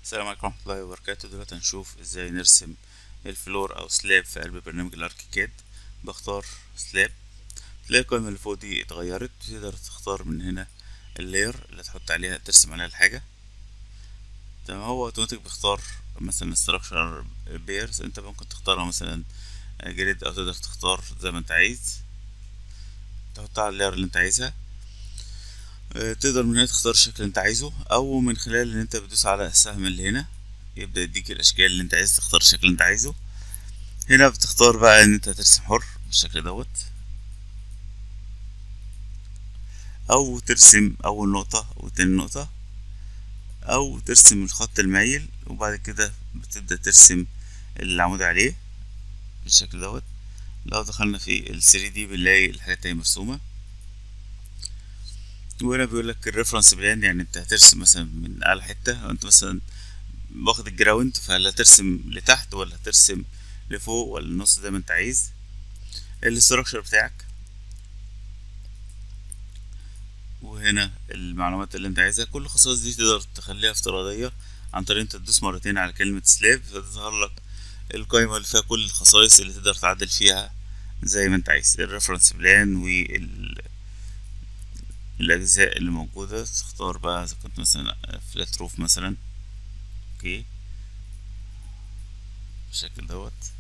السلام عليكم ورحمة الله وبركاته دلوقتي هنشوف ازاي نرسم الفلور او سلاب في قلب برنامج الاركيكاد بختار سلاب تلاقي القائمة اللي فوق دي اتغيرت تقدر تختار من هنا اللاير اللي تحط عليها ترسم عليها الحاجة تمام هو اوتوماتيك بيختار مثلا structure بيرز انت ممكن تختارها مثلا جريد او تقدر تختار زي ما انت عايز تحطها على اللاير اللي انت عايزها تقدر من هنا تختار الشكل اللي انت عايزه او من خلال ان انت بتدوس على السهم اللي هنا يبدأ يديك الاشكال اللي انت عايز تختار الشكل اللي انت عايزه هنا بتختار بقى ان انت ترسم حر بالشكل دوت او ترسم اول نقطة وتاني نقطة او ترسم الخط المايل وبعد كده بتبدأ ترسم العمود عليه بالشكل دوت لو دخلنا في ال 3 دي بنلاقي الحاجات هي مرسومة وهنا بيقول لك الريفرنس بلان يعني انت هترسم مثلا من اعلى حته او انت مثلا واخد الجراوند فهل هترسم لتحت ولا هترسم لفوق ولا النص زي ما انت عايز الاستراكشر بتاعك وهنا المعلومات اللي انت عايزها كل الخصائص دي تقدر تخليها افتراضيه عن طريق انت تدوس مرتين على كلمه سلاب فتظهر لك القائمه اللي فيها كل الخصائص اللي تقدر تعدل فيها زي ما انت عايز الريفرنس بلان وال الأجزاء اللي موجودة تختار بقى إذا كنت مثلا فلات روف مثلا اوكي بالشكل دوت